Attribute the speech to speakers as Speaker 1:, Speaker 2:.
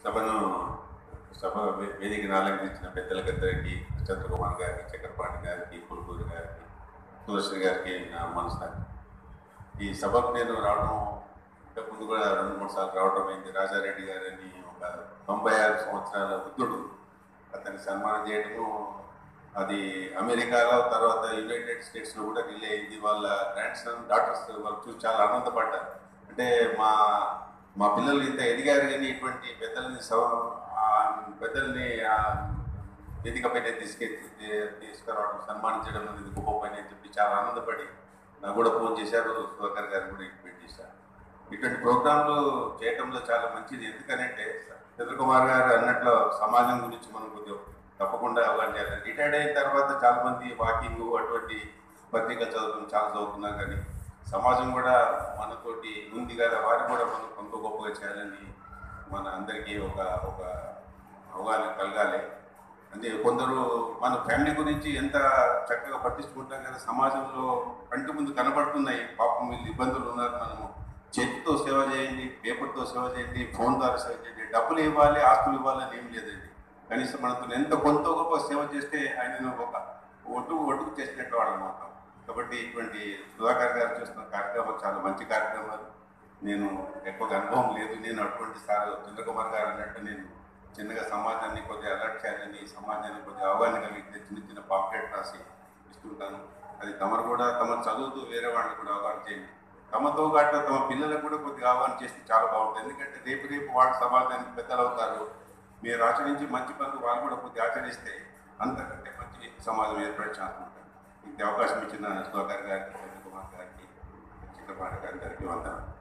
Speaker 1: సభను సభ వే- వేదికను అలంకరించిన పెద్దలకందరికీ చంద్రకుమార్ గారికి చక్రపాణి గారికి పులుకూరు గారికి సుదర్శన్ గారికి నా మనసారి ఈ సభకు నేను రావడం ఇంతకుముందు కూడా రెండు మూడు సార్లు రావడం అయింది రాజారెడ్డి గారని ఒక తొంభై ఆరు సంవత్సరాల వృద్ధుడు అతన్ని సన్మానం చేయడము అది అమెరికాలో తర్వాత యునైటెడ్ స్టేట్స్లో కూడా రిలే అయింది వాళ్ళ గ్రాండ్ సన్ డాక్టర్స్ వాళ్ళు చూసి చాలా ఆనందపడ్డారు అంటే మా మా పిల్లలు ఇంత ఎదిగారు కానీ ఇటువంటి పెద్దల్ని సవ- ఆ పెద్దల్ని ఆ వేదిక పైన తీసుకెళ్ళి తీసుకురావడం సన్మానించడం అనేది గొప్ప పని అని చెప్పి చాలా ఆనందపడి నాకు కూడా ఫోన్ చేశారు సుధాకర్ గారు కూడా ఇన్వైట్ చేశారు ఇటువంటి ప్రోగ్రాంలు చేయటంలో చాలా మంచిది ఎందుకనంటే చంద్రకుమార్ గారు అన్నట్లు సమాజం గురించి మనం కొద్దిగా తప్పకుండా అవగాహన చేయాలి రిటైర్డ్ అయిన తర్వాత చాలా మంది వాకింగ్ అటువంటి పత్రికలు చదువుకుని చాలా చదువుతున్నారు కానీ సమాజం కూడా మనతోటి ఉంది కదా వారు కూడా మనం కొంత గొప్పగా చేయాలని మన అందరికీ ఒక ఒక అవగాహన కలగాలి అంటే కొందరు మన ఫ్యామిలీ గురించి ఎంత చక్కగా పట్టించుకుంటాం కదా సమాజంలో కంటి ముందు కనబడుతున్నాయి పాపం వీళ్ళు ఇబ్బందులు ఉన్నారు మనము చేతితో సేవ చేయండి పేపర్తో సేవ చేయండి ఫోన్ ద్వారా సేవ చేయండి డబ్బులు ఇవ్వాలి ఆస్తులు ఇవ్వాలని ఏం లేదండి కనీసం మనతో ఎంత కొంత గొప్ప సేవ చేస్తే ఆయన ఒక ఒడ్డు ఒడ్డుకు చేసినట్టు వాళ్ళమాట కాబట్టి ఇటువంటి సుధాకర్ గారు చేస్తున్న కార్యక్రమాలు చాలా మంచి కార్యక్రమాలు నేను ఎక్కువగా అనుభవం లేదు నేను అటువంటి సార్ చంద్రకుమార్ గారు అన్నట్టు నేను చిన్నగా సమాజాన్ని కొద్దిగా అలర్ట్ చేయాలని సమాజాన్ని కొద్దిగా అవగాహన కలిగితే చిన్న చిన్న పాంప్లెట్ రాసి ఇస్తుంటాను అది తమరు కూడా తమ చదువుతూ వేరే వాళ్ళని కూడా అవగాహన చేయండి తమతో పాటు తమ పిల్లలకు కూడా కొద్దిగా అవగాహన చేస్తే చాలా బాగుంటుంది ఎందుకంటే రేపు రేపు వాళ్ళు సమాజానికి పెద్దలు అవుతారు మీరు ఆచరించి మంచి పనులు వాళ్ళు కూడా కొద్దిగా ఆచరిస్తే అంతకంటే మంచి సమాజం ఏర్పడే ఛాన్స్ ఉంటుంది ఇంత అవకాశం ఇచ్చిన సుధాకర్ గారికి చంద్రకుమార్ గారికి చిన్నపాటి గారికి వందనాలు